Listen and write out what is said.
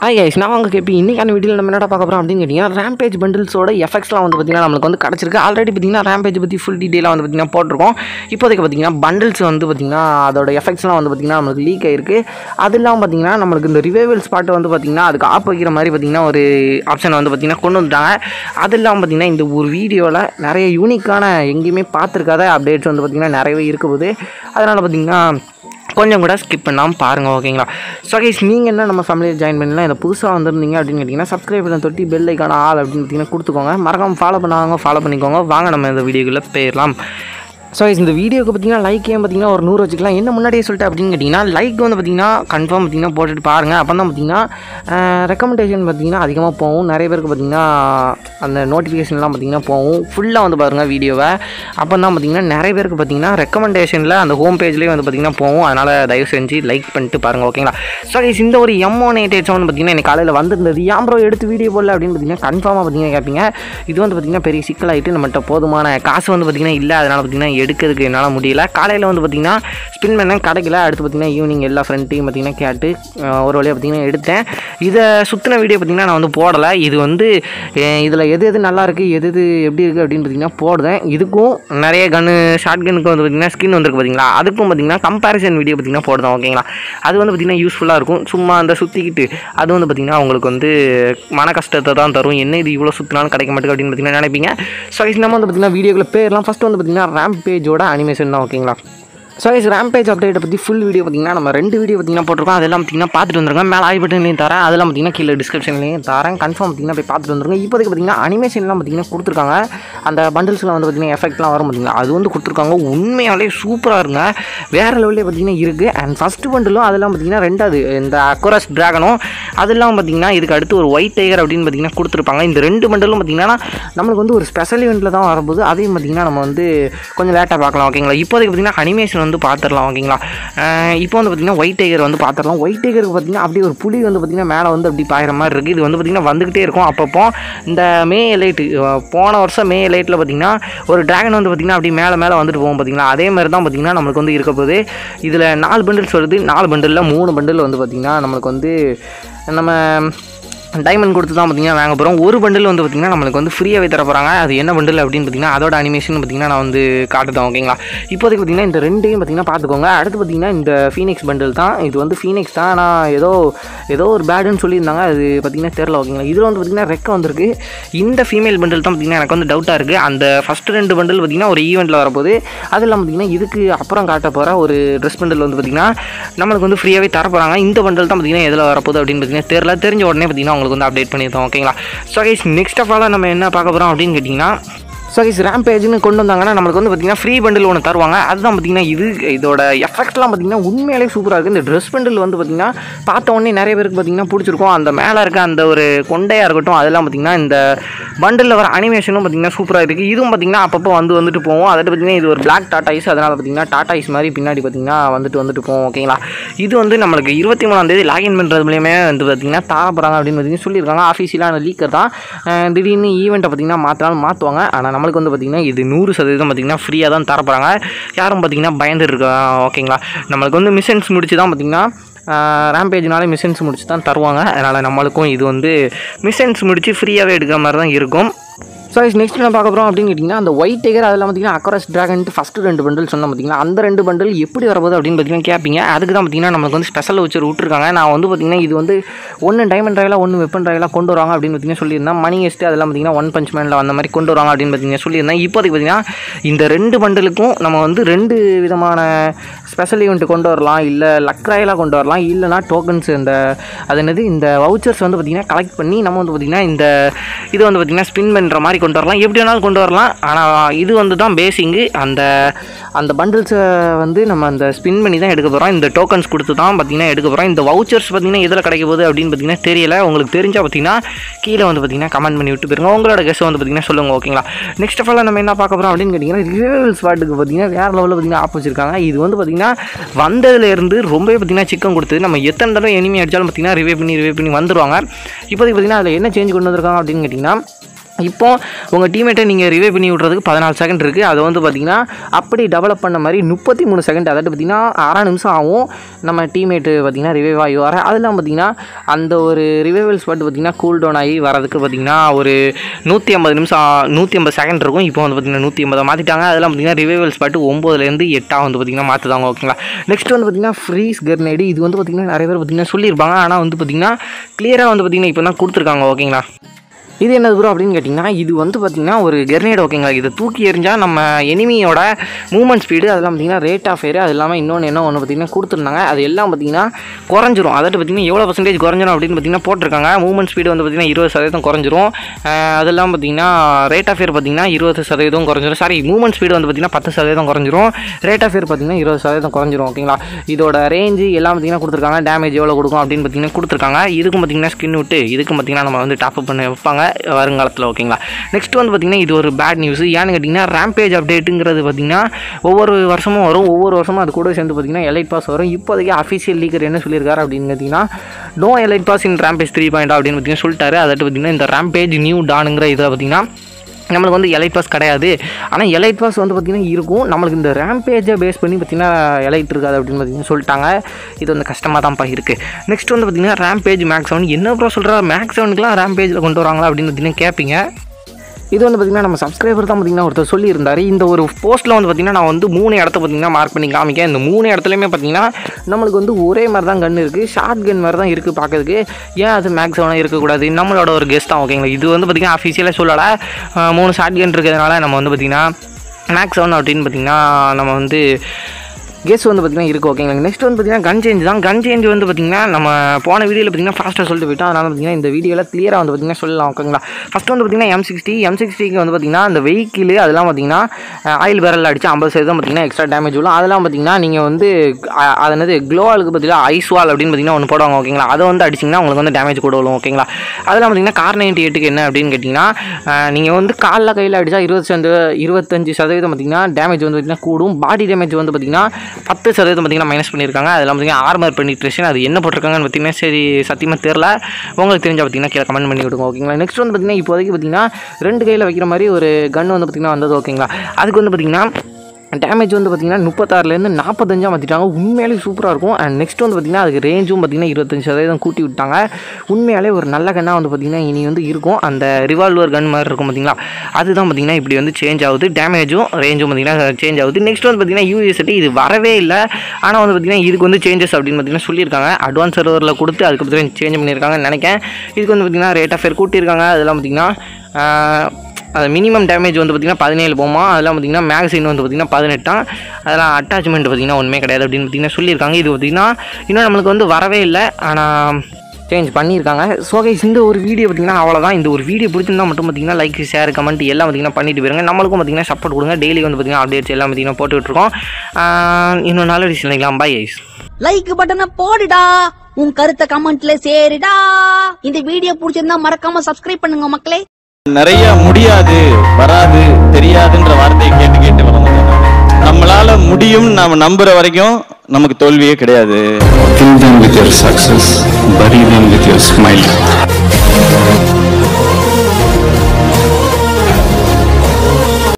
Hi guys நான் உங்கள் KP இன்றைக்கான வீடியோவில் நம்ம என்னடா பார்க்க போகிறோம் அப்படின்னு கேட்டிங்கன்னா ரேம்பேஜ் பண்டில்ஸோட எஃபெக்ட்ஸ்லாம் வந்து பார்த்திங்கன்னா நம்மளுக்கு வந்து கிடச்சிருக்கு ஆல்ரெடி பார்த்திங்கன்னா ரேம்பேஜ் பற்றி ஃபுல் டீட்டெயிலாக வந்து பார்த்திங்கன்னா போட்டிருக்கோம் இப்போதைக்கு பார்த்திங்கன்னா பண்டில்ஸ் வந்து பார்த்திங்கன்னா அதோட எஃபெக்ட்ஸ்லாம் வந்து பார்த்திங்கன்னா நம்மளுக்கு லீக் ஆயிருக்கு அது இல்லாமல் பார்த்திங்கன்னா நம்மளுக்கு இந்த ரிவைவல் ஸ்பாட் வந்து பார்த்திங்கன்னா அதுக்கு ஆப் வைக்கிற மாதிரி பார்த்திங்கன்னா ஒரு ஆப்ஷனை வந்து பார்த்திங்கன்னா கொண்டு வந்துட்டாங்க அது இல்லாமல் பார்த்திங்கன்னா இந்த ஒரு வீடியோவில் நிறைய யூனிக்கான எங்கேயுமே பார்த்துருக்காத அப்டேட்ஸ் வந்து பார்த்திங்கன்னா நிறையவே இருக்க போகுது அதனால் பார்த்திங்கன்னா கொஞ்சம் கூட ஸ்கிப் பண்ணாமல் பாருங்கள் ஓகேங்களா ஸோ கைஸ் நீங்கள் என்ன நம்ம ஃபேமிலியில் ஜாயின் பண்ணலாம் இதை புதுசாக வந்திருந்தீங்க அப்படின்னு கேட்டிங்கன்னா சப்ஸ்கிரைப் பண்ண தொட்டி பெல் ஐக்கான ஆள் அப்படின்னு பார்த்தீங்கன்னா கொடுத்துக்கோங்க மறக்காமல் ஃபாலோ பண்ணாங்க ஃபாலோ பண்ணிக்கோங்க வாங்க நம்ம இந்த வீடியோக்குள்ளே போயிடலாம் ஸோ இந்த வீடியோக்கு பார்த்தீங்கன்னா லைக் ஏன் பார்த்தீங்கன்னா ஒரு நூறு வச்சுக்கலாம் என்ன முன்னாடியே சொல்லிட்டு அப்படின்னு கேட்டிங்கன்னா லைக் வந்து பார்த்தீங்கன்னா கன்ஃபார்ம் பார்த்தீங்கன்னா போட்டுட்டு பாருங்கள் அப்போ தான் பார்த்தீங்கன்னா ரெக்கமெண்டேஷன் பார்த்தீங்கன்னா அதிகமாக போகும் நிறைய பேருக்கு பார்த்தீங்கன்னா அந்த நோட்டிஃபிகேஷன்லாம் பார்த்தீங்கன்னா போகும் ஃபுல்லாக வந்து பாருங்கள் வீடியோவை அப்போ தான் பார்த்தீங்கன்னா நிறைய பேருக்கு பார்த்தீங்கன்னா ரெக்கமெண்டேஷனில் அந்த ஹோம் பேஜ்லேயே வந்து பார்த்தீங்கன்னா போகும் அதனால் தயவு செஞ்சு லைக் பண்ணிட்டு பாருங்கள் ஓகேங்களா ஸோ இந்த ஒரு எம்ஓன் எயிட் எயிட் வந்து பார்த்தீங்கன்னா எனக்கு காலையில் வந்திருந்தது ஏன் ப்ரோ எடுத்து வீடியோ போடல அப்படின்னு பார்த்தீங்கன்னா கன்ஃபார்மாக பார்த்தீங்கன்னா கேட்பீங்க இது வந்து பார்த்தீங்கன்னா பெரிய சிக்கலாயிட்டு நம்மகிட்ட போதுமான காசு வந்து பார்த்தீங்கன்னா இல்லை அதனால் பார்த்தீங்கன்னா எடுக்கிறதுக்கு என்னால் முடியல காலையில் வந்து பார்த்தீங்கன்னா ஸ்பின் பண்ண கிடைக்கல அடுத்து பார்த்தீங்கன்னா ஈவினிங் எல்லா ஃப்ரெண்ட்டையும் பார்த்தீங்கன்னா கேட்டு அஹ், ஒரு வழியாக பார்த்தீங்கன்னா எடுத்தேன் இதை சுற்றின வீடியோ பார்த்தீங்கன்னா நான் வந்து போடலை இது வந்து இதில் எது எது நல்லா இருக்குது எது எது எப்படி இருக்குது அப்படின்னு பார்த்தீங்கன்னா போடுறேன் இதுக்கும் நிறைய கன்று ஷார்ட் கனுக்கு வந்து பார்த்தீங்கன்னா ஸ்கின் வந்திருக்கு பார்த்தீங்களா அதுக்கும் பார்த்தீங்கன்னா கம்பேரிசன் வீடியோ பார்த்தீங்கன்னா போடுறேன் ஓகேங்களா அது வந்து பார்த்தீங்கன்னா யூஸ்ஃபுல்லாக இருக்கும் சும்மா அந்த சுற்றிக்கிட்டு அது வந்து பார்த்தீங்கன்னா உங்களுக்கு வந்து மன கஷ்டத்தை தான் தரும் என்ன இது இவ்வளோ சுற்றினாலும் கிடைக்க மாட்டேங்குது அப்படின்னு பார்த்தீங்கன்னா நினைப்பீங்க ஸோ நம்ம வந்து பார்த்தீங்கன்னா வீடியோக்குள்ள பேர்லாம் ஃபஸ்ட்டு வந்து பார்த்தீங்கன்னா ரேம் பேஜோட அனிமேஷன் தான் ஓகேங்களா ஸோ இஸ் ரேம்பேஜ் அப்டேட்டை பற்றி ஃபுல் வீடியோ பார்த்தீங்கன்னா நம்ம ரெண்டு வீடியோ பார்த்தீங்கன்னா போட்டிருக்கோம் அதெல்லாம் பார்த்தீங்கன்னா பார்த்துட்டு வந்துருங்க மேலே ஐ பட்டன்லையும் தரேன் அதெல்லாம் பார்த்தீங்கன்னா கீழே டிஸ்கிரிப்ஷன்லையும் தரேன் கன்ஃபார்ம் பார்த்தீங்கன்னா போய் பார்த்துட்டு வந்துருங்க இப்போதைக்கு பார்த்தீங்கன்னா அனிமேஷன்லாம் பார்த்தீங்கன்னா கொடுத்துருக்காங்க அந்த பண்டில்ஸில் வந்து பார்த்தீங்கன்னா எஃபெக்ட்லாம் வரும் பார்த்தீங்கன்னா அது வந்து கொடுத்துருக்காங்க உண்மையாலே சூப்பராக இருங்க வேறு லெவலில் பார்த்தீங்கன்னா இருக்குது அண்ட் ஃபஸ்ட்டு பண்டிலும் அதெல்லாம் பார்த்தீங்கன்னா ரெண்டாவது இந்த அக்கோரஸ் ட்ராகனும் அதெல்லாம் பார்த்தீங்கன்னா இதுக்கு அடுத்து ஒரு ஒயிட் டைகர் அப்படின்னு பார்த்தீங்கன்னா கொடுத்துருப்பாங்க இந்த ரெண்டு பண்டலும் பார்த்தீங்கன்னா நம்மளுக்கு வந்து ஒரு ஸ்பெஷல் இவெண்ட்டில் தான் வரும்போது அதையும் பார்த்தீங்கன்னா நம்ம வந்து கொஞ்சம் லேட்டாக பார்க்கலாம் ஓகேங்களா இப்போதைக்கு பார்த்தீங்கன்னா அனிமேஷன் வந்து பார்த்துடலாம் ஓகேங்களா அஹ் இப்போ வந்து பார்த்தீங்கன்னா ஒயிட் டைகர் வந்து பார்த்துடலாம் ஒயிட் டைகருக்கு பார்த்தீங்கன்னா அப்படியே ஒரு புலி வந்து பார்த்தீங்கன்னா மேலே வந்து அப்படி பாயிற மாதிரி இருக்குது இது வந்து பார்த்தீங்கன்னா வந்துக்கிட்டே இருக்கும் அப்பப்போ இந்த மே லைட்டு போன வருஷம் மே லைட்டில் பார்த்தீங்கன்னா ஒரு டிராகன் வந்து பார்த்தீங்கன்னா அப்படி மேலே மேலே வந்துட்டு போகும் பார்த்தீங்களா அதே மாதிரி தான் பார்த்தீங்கன்னா நம்மளுக்கு வந்து இருக்க போகுது இதில் நாலு பண்டில்ஸ் வருது நாலு பண்டிலில் மூணு பண்டில் வந்து பார்த்தீங்கன்னா நம்மளுக்கு வந்து நம்ம டைமண்ட் கொடுத்து தான் பார்த்தீங்கன்னா வாங்க போகிறோம் ஒரு பண்டில் வந்து பார்த்திங்கன்னா நம்மளுக்கு வந்து ஃப்ரீயாகவே தர போகிறாங்க அது என்ன பண்டில் அப்படின்னு பார்த்தீங்கன்னா அதோட அனிமேஷன் பார்த்தீங்கன்னா நான் வந்து காட்டுதான் ஓகேங்களா இப்போதைக்கு பார்த்தீங்கன்னா இந்த ரெண்டையும் பார்த்தீங்கன்னா பார்த்துக்கோங்க அடுத்து பார்த்தீங்கன்னா இந்த ஃபீனிக்ஸ் பண்டில் தான் இது வந்து ஃபீனிக்ஸ் தான் நான் ஏதோ ஏதோ ஒரு பேடுன்னு சொல்லியிருந்தாங்க அது பார்த்தீங்கன்னா தெரில ஓகேங்களா இதில் வந்து பார்த்தீங்கன்னா ரெக்க வந்திருக்கு இந்த ஃபீமேல் பண்டில் தான் பார்த்தீங்கன்னா எனக்கு வந்து டவுட்டாக இருக்குது அந்த ஃபஸ்ட்டு ரெண்டு பண்டில் பார்த்தீங்கன்னா ஒரு ஈவெண்ட்டில் வரப்போகுது அது இல்லாமல் பார்த்தீங்கன்னா இதுக்கு அப்புறம் காட்ட போகிற ஒரு ட்ரெஸ் பண்டில் வந்து பார்த்தீங்கன்னா நம்மளுக்கு வந்து ஃப்ரீயாகவே தர போகிறாங்க இந்த பண்டில் தான் பார்த்தீங்கன்னா எதில் வரப்போகுது அப்படின்னு பார்த்தீங்கன்னா தெரில தெரிஞ்ச உடனே பார்த்தீங்கன்னா உங்களுக்கு வந்து அப்டேட் பண்ணியிருந்தோம் ஓகேங்களா ஸோ கைஸ் நெக்ஸ்ட் ஆஃப் ஆலாக நம்ம என்ன பார்க்க போகிறோம் அப்படின்னு கேட்டிங்கன்னா ஸோ கைஸ் ரேம் பேஜ்னு கொண்டு வந்தாங்கன்னா நம்மளுக்கு வந்து பார்த்தீங்கன்னா ஃப்ரீ பண்டில் ஒன்று தருவாங்க அதுதான் பார்த்தீங்கன்னா இது இதோட எஃபெக்ட்லாம் பார்த்தீங்கன்னா உண்மையிலே சூப்பராக இருக்குது இந்த ட்ரெஸ் பண்டில் வந்து பார்த்தீங்கன்னா பார்த்த உடனே நிறைய பேருக்கு பார்த்தீங்கன்னா பிடிச்சிருக்கும் அந்த மேலே இருக்க அந்த ஒரு கொண்டையாக இருக்கட்டும் அதெல்லாம் பார்த்தீங்கன்னா இந்த பண்டிலில் வர அனிமேஷனும் பார்த்தீங்கன்னா சூப்பராக இருக்குது இதுவும் பார்த்தீங்கன்னா அப்பப்போ வந்து வந்துட்டு போவோம் அதில் பார்த்தீங்கன்னா இது ஒரு பிளாக் டாட்டா ஐஸ் அதனால் பார்த்தீங்கன்னா டாட்டா ஐஸ் மாதிரி பின்னாடி பார்த்தீங்கன்னா வந்துட்டு வந்துட்டு போவோம் ஓகேங்களா இது வந்து நம்மளுக்கு இருபத்தி மூணாம் தேதி லாகின் பண்ணுறது மூலியமே வந்து பார்த்தீங்கன்னா தர போகிறாங்க அப்படின்னு பார்த்தீங்கன்னா சொல்லியிருக்காங்க ஆஃபீஸியலான லீக்கர் தான் அஹ் திடீர்னு ஈவெண்ட்டை பார்த்தீங்கன்னா மாற்றினாலும் மாற்றுவாங்க ஆனால் நம்மளுக்கு வந்து பார்த்தீங்கன்னா இது நூறு சதவீதம் பார்த்தீங்கன்னா ஃப்ரீயாக தான் தர போகிறாங்க யாரும் பார்த்தீங்கன்னா பயந்து இருக்கா ஓகேங்களா நம்மளுக்கு வந்து மிஷன்ஸ் முடிச்சு தான் பார்த்தீங்கன்னா ரேம்பேஜ்னாலே மிஷன்ஸ் முடிச்சு தான் தருவாங்க அதனால் நம்மளுக்கும் இது வந்து மிஷன்ஸ் முடிச்சு ஃப்ரீயாகவே எடுக்கிற மாதிரி தான் இருக்கும் ஸோ நெக்ஸ்ட் என்ன பார்க்க போகிறோம் அப்படின்னு கேட்டிங்கன்னா அந்த ஒயிட் டைகர் அதெல்லாம் பார்த்தீங்கன்னா அக்கரஸ் ட்ராகன்ட்டு ஃபஸ்ட்டு ரெண்டு பண்டில் சொன்ன பார்த்தீங்கன்னா அந்த ரெண்டு பண்டில் எப்படி வரப்போகுது அப்படின்னு பார்த்தீங்கன்னா கேட்பீங்க அதுக்கு தான் பார்த்தீங்கன்னா நம்மளுக்கு வந்து ஸ்பெஷல் வச்சு விட்டுருக்காங்க நான் வந்து பார்த்தீங்கன்னா இது வந்து ஒன்று டைமண்ட் ராயலாக ஒன்று வெப்பன் ராயலாக கொண்டு வராங்க அப்படின்னு பார்த்தீங்கன்னா சொல்லியிருந்தேன் மணி எஸ்ட்டு அதெல்லாம் பார்த்தீங்கன்னா ஒன் பஞ்ச் மேனில் அந்த மாதிரி கொண்டு வராங்க அப்படின்னு பார்த்தீங்கன்னா சொல்லியிருந்தேன் இப்போதைக்கு பார்த்தீங்கன்னா இந்த ரெண்டு பண்டலுக்கும் நம்ம வந்து ரெண்டு விதமான ஸ்பெஷல் ஈவெண்ட் கொண்டு வரலாம் இல்லை லக் ராயலாக கொண்டு வரலாம் இல்லைனா டோக்கன்ஸ் இந்த அது என்னது இந்த வவுச்சர்ஸ் வந்து பார்த்திங்கன்னா கலெக்ட் பண்ணி நம்ம வந்து பார்த்திங்கன்னா இந்த இது வந்து பார்த்திங்கன்னா ஸ்பின் பண்ணுற மாதிரி கொண்டு வரலாம் எப்படி வேணாலும் கொண்டு வரலாம் ஆனால் இது வந்து தான் பேசிங்கு அந்த அந்த பண்டில்ஸை வந்து நம்ம அந்த ஸ்பின் பண்ணி தான் எடுக்க போகிறோம் இந்த டோக்கன்ஸ் கொடுத்து தான் பார்த்திங்கன்னா எடுக்க போகிறோம் இந்த வவுச்சர்ஸ் பார்த்திங்கன்னா எதில் கிடைக்க போகுது அப்படின்னு பார்த்திங்கன்னா தெரியல உங்களுக்கு தெரிஞ்சால் பார்த்திங்கன்னா கீழே வந்து பார்த்திங்கன்னா கமெண்ட் பண்ணி விட்டு போயிருங்க உங்களோட கெஸ் வந்து பார்த்திங்கன்னா சொல்லுங்கள் ஓகேங்களா நெக்ஸ்ட் ஆஃப் ஆல் நம்ம என்ன பார்க்க போகிறோம் அப்படின்னு கேட்டிங்கன்னா ரிவைவல் ஸ்பாட்டுக்கு பார்த்திங்கன்னா வேறு லெவலில் பார்த்திங்கன்னா ஆப் வச்சிருக்காங்க இது வந்து பார்த்திங்கன்னா வந்ததுலேருந்து ரொம்பவே பார்த்திங்கன்னா சிக்கன் கொடுத்து நம்ம எத்தனை தடவை எனிமி அடித்தாலும் பார்த்திங்கன்னா ரிவே பண்ணி ரிவே பண்ணி வந்துருவாங்க இப்போதைக்கு பார்த்திங்கன்னா அதில் என்ன சேஞ்ச் கொண்டு வந்திருக்காங்க அப்படின்னு கேட்டிங்கன்னா இப்போ உங்கள் டீமேட்டை நீங்கள் ரிவே பண்ணி விட்றதுக்கு பதினாலு செகண்ட் இருக்குது அதை வந்து பார்த்திங்கன்னா அப்படி டெவலப் பண்ண மாதிரி முப்பத்தி மூணு செகண்ட் அதாவது பார்த்திங்கன்னா அரை நிமிஷம் ஆகும் நம்ம டீமேட்டு பார்த்திங்கன்னா ரிவைவ் ஆகி வர அதெல்லாம் பார்த்திங்கன்னா அந்த ஒரு ரிவைவல் ஸ்பாட் பார்த்திங்கன்னா கூல் டவுன் ஆகி வரதுக்கு பார்த்திங்கன்னா ஒரு நூற்றி ஐம்பது நிமிஷம் நூற்றி ஐம்பது செகண்ட் இருக்கும் இப்போ வந்து பார்த்திங்கன்னா நூற்றி ஐம்பதை மாற்றிட்டாங்க அதெல்லாம் பார்த்திங்கன்னா ரிவைவல் ஸ்பாட் ஒம்போதுலேருந்து எட்டாக வந்து பார்த்திங்கன்னா மாற்றுதாங்க ஓகேங்களா நெக்ஸ்ட் வந்து பார்த்திங்கன்னா ஃப்ரீஸ் கர்னேடு இது வந்து பார்த்திங்கன்னா நிறைய பேர் பார்த்திங்கன்னா சொல்லியிருப்பாங்க ஆனால் வந்து பார்த்திங்கன்னா கிளியராக வந்து பார்த்திங்கன்னா இப்போ தான் கொடுத்துருக்காங்க ஓகேங்களா இது என்னது ப்ரோ அப்படின்னு கேட்டிங்கன்னா இது வந்து பார்த்திங்கன்னா ஒரு கெர்னேட் ஓகேங்களா இதை தூக்கி எறிஞ்சால் நம்ம எனிமியோட மூவ்மெண்ட் ஸ்பீடு அதெல்லாம் பார்த்திங்கன்னா ரேட் ஆஃப் ஃபேர் அது இல்லாமல் இன்னொன்று என்ன ஒன்று பார்த்திங்கன்னா கொடுத்துருந்தாங்க அது எல்லாம் பார்த்திங்கன்னா குறைஞ்சிரும் அதாவது பார்த்திங்கன்னா எவ்வளோ பர்சன்டேஜ் குறைஞ்சிரும் அப்படின்னு பார்த்திங்கன்னா போட்டிருக்காங்க மூவ்மெண்ட் ஸ்பீடு வந்து பார்த்திங்கன்னா இருபது சதவீதம் குறைஞ்சிரும் அஹ் அதெல்லாம் பார்த்திங்கன்னா ரேட் ஆஃப் ஃபேர் பார்த்திங்கன்னா இருபது சதவீதம் குறைஞ்சிரும் சாரி மூவ்மெண்ட் ஸ்பீடு வந்து பார்த்திங்கன்னா பத்து சதவீதம் குறைஞ்சிரும் ரேட் ஆஃப் ஃபேர் பார்த்திங்கன்னா இருபது சதவீதம் குறைஞ்சிரும் ஓகேங்களா இதோட ரேஞ்சு எல்லாம் பார்த்திங்கன்னா கொடுத்துருக்காங்க டேமேஜ் எவ்வளோ கொடுக்கும் அப்படின்னு பார்த்திங்கன்னா கொடுத்துருக்காங்க இதுக்கும் பார்த்திங்கன்னா ஸ்கின் விட்டு இதுக்கும் பார்த்திங்கன்னா நம்ம வந்து டாப் அப் பண்ண வைப்பாங்க வருங்காலத்தில் ஓகேங்களா நெக்ஸ்ட் வந்து பார்த்திங்கன்னா இது ஒரு பேட் நியூஸ் ஏன்னு கேட்டிங்கன்னா ரேம்பேஜ் அப்டேட்டுங்கிறது பார்த்திங்கன்னா ஒவ்வொரு வருஷமும் வரும் ஒவ்வொரு வருஷமும் அது கூட சேர்ந்து பார்த்திங்கன்னா எலைட் பாஸ் வரும் இப்போதைக்கு அஃபிஷியல் லீக்கர் என்ன சொல்லியிருக்காரு அப்படின்னு பார்த்தீங்கன்னா no elite pass in rampage three point அப்படின்னு பார்த்தீங்கன்னா சொல்லிட்டாரு அதாவது பார்த்திங்கன்னா இந்த ரேம்பேஜ் நியூ டானுங்கிற இதில் பார்த்திங்கன்னா நம்மளுக்கு வந்து எலைட் பாஸ் கிடையாது ஆனால் எலைட் பாஸ் வந்து பார்த்திங்கன்னா இருக்கும் நம்மளுக்கு இந்த ரேம்பேஜை பேஸ் பண்ணி பார்த்திங்கன்னா எலைட் இருக்காது அப்படின்னு பார்த்திங்கன்னா சொல்லிட்டாங்க இது வந்து கஷ்டமாக தான்ப்பா இருக்குது நெக்ஸ்ட் வந்து பார்த்திங்கன்னா ரேம்பேஜ் மேக்ஸ் செவன் என்ன ப்ரோ சொல்கிறா மேக்ஸ் செவனுக்குலாம் ரேம்பேஜில் கொண்டு வராங்களா அப்படின்னு பார்த்தீங்கன்னா கேட்பீங்க இது வந்து பார்த்திங்கன்னா நம்ம சப்ஸ்கிரைபர் தான் பார்த்திங்கன்னா ஒருத்தர் சொல்லியிருந்தார் இந்த ஒரு போஸ்ட்டில் வந்து பார்த்திங்கன்னா நான் வந்து மூணு இடத்த பார்த்திங்கன்னா மார்க் பண்ணி காமிக்கேன் இந்த மூணு இடத்துலையுமே பார்த்திங்கன்னா நம்மளுக்கு வந்து ஒரே மாதிரி தான் கன் இருக்குது ஷார்ட் கன் மாதிரி தான் இருக்குது பார்க்கறதுக்கு ஏன் அது மேக்ஸ் செவனாக இருக்கக்கூடாது நம்மளோட ஒரு கெஸ்ட் தான் ஓகேங்களா இது வந்து பார்த்திங்கன்னா அஃபிஷியலாக சொல்லலை அஹ் மூணு ஷார்ட் கன் இருக்கிறதுனால நம்ம வந்து பார்த்திங்கன்னா மேக்ஸ் செவன் அப்படின்னு பார்த்திங்கன்னா நம்ம வந்து கெஸ் வந்து பார்த்திங்கன்னா இருக்குது ஓகேங்களா நெக்ஸ்ட் வந்து பார்த்திங்கன்னா கன் சேஞ்ச் தான் கன் சேஞ்ச் வந்து பார்த்திங்கன்னா நம்ம போன வீடியோவில் பார்த்திங்கன்னா ஃபாஸ்ட்டாக சொல்லிட்டு போயிட்டோம் அதனால் பார்த்திங்கன்னா இந்த வீடியோவில் கிளியராக வந்து பார்த்திங்கன்னா சொல்லலாம் ஓகேங்களா ஃபஸ்ட் வந்து பார்த்திங்கன்னா எம் சிக்ஸ்டி எம் சிக்ஸ்டிக்கு வந்து பார்த்திங்கன்னா அந்த வெஹிக்கிள் அதெல்லாம் பார்த்திங்கன்னா ஆயில் பேரல் அடிச்சு ஐம்பது சதவீதம் பார்த்திங்கன்னா எக்ஸ்ட்ரா டேமேஜ் விடும் அதெல்லாம் பார்த்திங்கன்னா நீங்கள் வந்து அ- அது என்னது க்ளோவாலுக்கு பார்த்தீங்கன்னா ஐஸ் வால் அப்படின்னு பார்த்திங்கன்னா ஒன்று போடுவாங்க ஓகேங்களா அதை வந்து அடிச்சிங்கன்னா உங்களுக்கு வந்து டேமேஜ் கூட விடும் ஓகேங்களா அதெல்லாம் பார்த்திங்கன்னா கார் நைன்ட்டி எட்டுக்கு என்ன அப்படின்னு கேட்டிங்கன்னா நீங்கள் வந்து காலில் கையில் அடித்தா இருபது சந்த இருபத்தஞ்சு சதவீதம் பார்த்திங்கன்னா டேமேஜ் வந்து பார்த்திங்கன்னா கூடும் பாடி டேமேஜ் வந்து பார்த்திங்கன்னா பத்து சதவீதம் பார்த்திங்கன்னா மைனஸ் பண்ணியிருக்காங்க அதெல்லாம் பார்த்திங்கன்னா ஆர்மர் பெனிட்ரேஷன் அது என்ன போட்டிருக்காங்கன்னு பார்த்திங்கன்னா சரி சத்தியமாக தெரில உங்களுக்கு தெரிஞ்சால் பார்த்திங்கன்னா கீழே கமெண்ட் பண்ணி விடுங்க ஓகேங்களா நெக்ஸ்ட் வந்து பார்த்திங்கன்னா இப்போதைக்கு பார்த்திங்கன்னா ரெண்டு கையில் வைக்கிற மாதிரி ஒரு கன் வந்து பார்த்திங்கன்னா வந்தது ஓகேங்களா அதுக்கு வந்து பார்த்திங்கன்னா டேமேஜ் வந்து பார்த்திங்கன்னா முப்பத்தாறுலேருந்து நாற்பத்தஞ்சா மாற்றிட்டாங்க உண்மையாலே சூப்பராக இருக்கும் அண்ட் நெக்ஸ்ட் வந்து பார்த்திங்கன்னா அதுக்கு ரேஞ்சும் பார்த்திங்கன்னா இருபத்தஞ்சு சதவீதம் கூட்டி விட்டாங்க உண்மையாலே ஒரு நல்ல கன்னாக வந்து பார்த்திங்கன்னா இனி வந்து இருக்கும் அந்த ரிவால்வர் கன் மாதிரி இருக்கும் பார்த்திங்களா அதுதான் பார்த்திங்கன்னா இப்படி வந்து சேஞ்ச் ஆகுது டேமேஜும் ரேஞ்சும் பார்த்திங்கன்னா சேஞ்ச் ஆகுது நெக்ஸ்ட் வந்து பார்த்திங்கன்னா யூஎஸ்டி இது வரவே இல்லை ஆனால் வந்து பார்த்திங்கன்னா இதுக்கு வந்து சேஞ்சஸ் அப்படின்னு பார்த்திங்கன்னா சொல்லியிருக்காங்க அட்வான்ஸ் சர்வரில் கொடுத்து அதுக்கப்புறம் சேஞ்ச் பண்ணியிருக்காங்கன்னு நினைக்கிறேன் இதுக்கு வந்து பார்த்திங்கன்னா ரேட் ஆஃப் ஃபேர் கூட்டியிருக்காங்க அதெல்லாம் பார்த்திங்கன்னா அது மினிமம் டேமேஜ் வந்து பார்த்திங்கன்னா பதினேழு போமா அதெல்லாம் பார்த்திங்கன்னா மேகசின் வந்து பார்த்திங்கன்னா பதினெட்டாம் அதெல்லாம் அட்டாச்மெண்ட் பார்த்திங்கன்னா ஒன்றுமே கிடையாது அப்படின்னு பார்த்திங்கன்னா சொல்லியிருக்காங்க இது பார்த்திங்கன்னா இன்னும் நம்மளுக்கு வந்து வரவே இல்லை ஆனால் சேஞ்ச் பண்ணியிருக்காங்க ஸோ கைஸ் இந்த ஒரு வீடியோ பார்த்திங்கன்னா அவ்வளோதான் இந்த ஒரு வீடியோ பிடிச்சிருந்தா மட்டும் பார்த்திங்கன்னா லைக் ஷேர் கமெண்ட் எல்லாம் பார்த்திங்கன்னா பண்ணிட்டு போயிருங்க நம்மளுக்கும் பார்த்திங்கன்னா சப்போர்ட் கொடுங்க டெய்லி வந்து பார்த்திங்கன்னா அப்டேட்ஸ் எல்லாம் பார்த்திங்கன்னா போட்டுட்ருக்கோம் இன்னும் நல்ல விஷயம் நினைக்கலாம் பை ஐஸ் லைக் பட்டனை போடுடா உன் கருத்தை கமெண்ட்ல சேருடா இந்த வீடியோ பிடிச்சிருந்தா மறக்காம சப்ஸ்கிரைப் பண்ணுங்க மக்களே நிறைய முடியாது வராது தெரியாதுன்ற வார்த்தையை கேட்டு கேட்டு வளர்ந்தோம் நம்மளால முடியும் நாம நம்புற வரைக்கும் நமக்கு தோல்வியே கிடையாது Kill them with your success, bury them with your smile.